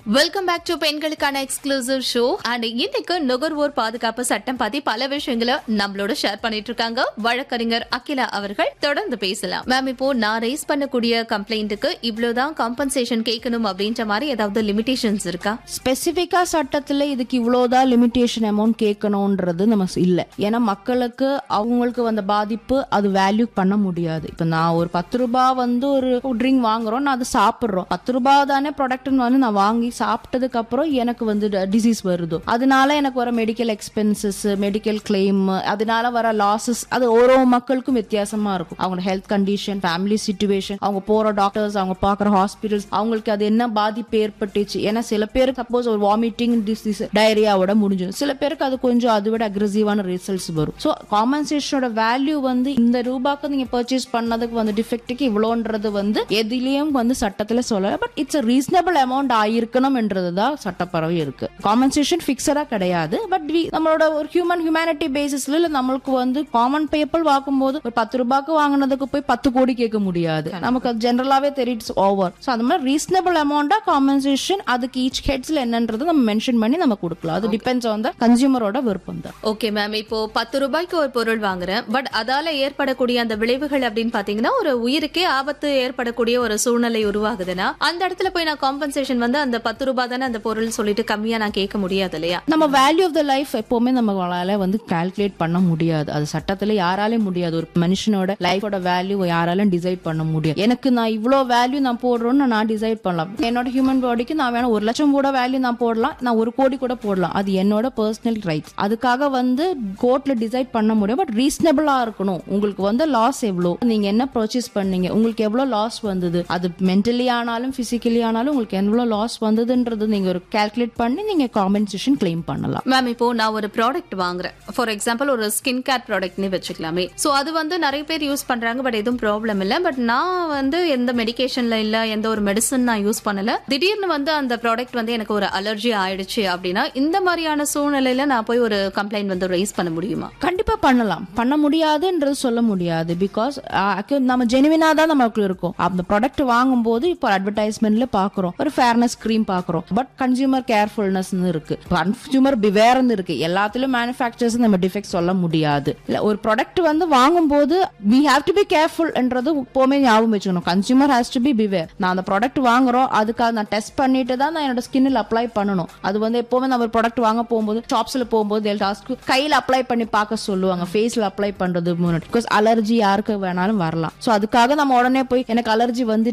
welcome back to பெண்களுக்கான exclusive show and இன்னைக்கு நுகர்வோர் பாதுகாப்பு சட்டம் பத்தி பல விஷயங்களை நம்மளோட ஷேர் பண்ணிட்டு இருக்காங்க வழக்கறிஞர் அகிலா அவர்கள் தொடர்ந்து பேசலாம் மேம் இப்போ நான் ரைஸ் பண்ணக்கூடிய கம்ப்ளைண்ட்டுக்கு இவ்வளவுதான் காம்பன்சேஷன் கேட்கணும் அப்படின்ற மாதிரி ஏதாவது லிமிடேஷன்ஸ் இருக்கா ஸ்பெசிஃபிக்கா சட்டத்துல இதுக்கு இவ்வளவுதான் லிமிட்டேஷன் அமௌண்ட் கேட்கணும்ன்றது நம்ம ஸ்- இல்ல ஏன்னா மக்களுக்கு அவங்களுக்கு வந்த பாதிப்பு அது வேல்யூ பண்ண முடியாது இப்ப நான் ஒரு பத்து ரூபாய் வந்து ஒரு ட்ரிங்க் வாங்குறோம் நான் அதை சாப்பிடுறோம் பத்து ரூபாய் தானே ப்ராடக்ட்னு வந்து நான் வாங்கி சாப்பிட்டதுக்கு அப்புறம் எனக்கு வந்து டிசீஸ் வருது அதனால எனக்கு வர மெடிக்கல் எக்ஸ்பென்சஸ் மெடிக்கல் கிளைம் அதனால வர லாசஸ் அது ஒரு ஒரு மக்களுக்கும் வித்தியாசமா இருக்கும் அவங்க ஹெல்த் கண்டிஷன் ஃபேமிலி சுச்சுவேஷன் அவங்க போற டாக்டர்ஸ் அவங்க பாக்குற ஹாஸ்பிட்டல்ஸ் அவங்களுக்கு அது என்ன பாதிப்பு ஏற்பட்டுச்சு ஏன்னா சில பேருக்கு சப்போஸ் ஒரு வாமிட்டிங் டிசீஸ் டயரியாவோட முடிஞ்சிடும் சில பேருக்கு அது கொஞ்சம் அதை விட அக்ரெசிவான ரிசல்ட்ஸ் வரும் ஸோ காம்பன்சேஷனோட வேல்யூ வந்து இந்த ரூபாய்க்கு நீங்க பர்ச்சேஸ் பண்ணதுக்கு வந்து டிஃபெக்ட்டுக்கு இவ்வளோன்றது வந்து எதுலயும் வந்து சட்டத்துல சொல்லல பட் இட்ஸ் ரீசனபிள் அமௌண்ட் ஆயிருக்கணும்ன்றது தான் சட்டப்பறவை இருக்கு காம்பன்சேஷன் பிக்சடா கிடையாது பட் நம்மளோட ஒரு ஹியூமன் ஹியூமனிட்டி பேசிஸ்ல இல்ல நம்மளுக்கு வந்து காமன் பேப்பர் வாங்கும்போது ஒரு பத்து ரூபாய்க்கு வாங்கினதுக்கு போய் பத்து கோடி கேட்க முடியாது நமக்கு அது ஜென்ரலாவே தெரியுது ஓவர் ஸோ அந்த மாதிரி ரீசனபிள் அமௌண்டா காம்பன்சேஷன் அதுக்கு ஈச் ஹெட்ஸ்ல என்னன்றது நம்ம மென்ஷன் பண்ணி நம்ம கொடுக்கலாம் அது டிபெண்ட்ஸ் ஆன் த கன்சியூமரோட விருப்பம் தான் ஓகே மேம் இப்போ பத்து ரூபாய்க்கு ஒரு பொருள் வாங்குறேன் பட் அதால ஏற்படக்கூடிய அந்த விளைவுகள் அப்படின்னு பாத்தீங்கன்னா ஒரு உயிருக்கே ஆபத்து ஏற்படக்கூடிய ஒரு சூழ்நிலை உருவாகுதுன்னா அந்த இடத்துல போய் நான் காம்பன்சேஷன் வந்து அந்த பத்து ரூபாய் தானே அந்த பொருள் சொல்லிட்டு கம்மியா நான் கேட்க முடியாது இல்லையா நம்ம வேல்யூ ஆஃப் த லைஃப் எப்பவுமே நம்மளால வந்து கால்குலேட் பண்ண முடியாது அது சட்டத்துல யாராலே முடியாது ஒரு மனுஷனோட லைஃபோட வேல்யூ யாராலும் டிசைட் பண்ண முடியாது எனக்கு நான் இவ்வளோ வேல்யூ நான் போடுறோம்னு நான் டிசைட் பண்ணலாம் என்னோட ஹியூமன் பாடிக்கு நான் வேணும் ஒரு லட்சம் கூட வேல்யூ நான் போடலாம் நான் ஒரு கோடி கூட போடலாம் அது என்னோட பர்சனல் ரைட்ஸ் அதுக்காக வந்து கோர்ட்ல டிசைட் பண்ண முடியும் பட் ரீசனபிளா இருக்கணும் உங்களுக்கு வந்து லாஸ் எவ்வளோ நீங்க என்ன பர்ச்சேஸ் பண்ணீங்க உங்களுக்கு எவ்வளவு லாஸ் வந்தது அது மென்டலி ஆனாலும் பிசிக்கலி ஆனாலும் உங்களுக்கு எவ்வளவு லாஸ் வந்ததுன்றது நீங்க ஒரு கால்குலேட் பண்ணி நீங்க காம்பன்சேஷன் கிளைம் பண்ணலாம் மேம் இப்போ நான் ஒரு ப்ராடக்ட் வாங்குறேன் ஃபார் எக்ஸாம்பிள் ஒரு ஸ்கின் கேர் ப்ராடக்ட்னு வச்சுக்கலாமே சோ அது வந்து நிறைய பேர் யூஸ் பண்றாங்க பட் எதுவும் ப்ராப்ளம் இல்ல பட் நான் வந்து எந்த மெடிகேஷன்ல இல்ல எந்த ஒரு மெடிசன் நான் யூஸ் பண்ணல திடீர்னு வந்து அந்த ப்ராடக்ட் வந்து எனக்கு ஒரு அலர்ஜி ஆயிடுச்சு அப்படின்னா இந்த மாதிரியான சூழ்நிலையில நான் போய் ஒரு கம்ப்ளைண்ட் வந்து ரைஸ் பண்ண முடியுமா கண்டிப்பா பண்ணலாம் பண்ண முடியாதுன்றது சொல்ல முடியாது பிகாஸ் நம்ம ஜெனுவினா தான் நமக்கு இருக்கும் அந்த ப்ராடக்ட் வாங்கும்போது இப்போ அட்வர்டைஸ்மெண்ட்ல பாக்குறோம் ஒரு ஃபேர்னஸ் கிரீம் பாக்குறோம் பட் கன்சியூமர் கேர்ஃபுல்னஸ் இருக்கு கன்சியூமர் பிவேர்னு இருக்கு எல்லாத்திலும் மேனுஃபேக்சர்ஸ் நம்ம டிஃபெக்ட் சொல்ல முடியாது இல்ல ஒரு ப்ராடக்ட் வந்து வாங்கும்போது we have டு பி கேர்ஃபுல்ன்றது எப்பவுமே ஞாபகம் வச்சுக்கணும் consumer has to be beware நான் அந்த ப்ராடக்ட் வாங்குறோம் அதுக்காக நான் டெஸ்ட் பண்ணிட்டு தான் நான் என்னோட ஸ்கின்னில் அப்ளை பண்ணணும் அது வந்து எப்பவுமே நம்ம ஒரு ப்ராடக்ட் வாங்க போகும்போது ஷாப்ஸ்ல போகும்போது டாஸ்க்கு கையில் அப்ளை பண்ணி பார்க்க சொல்லுவாங்க ஃபேஸ்ல அப்ளை பண்றது முன்னாடி பிகாஸ் அலர்ஜி யாருக்கு வேணாலும் வரலாம் ஸோ அதுக்காக நம்ம உடனே போய் எனக்கு அலர்ஜி வந்து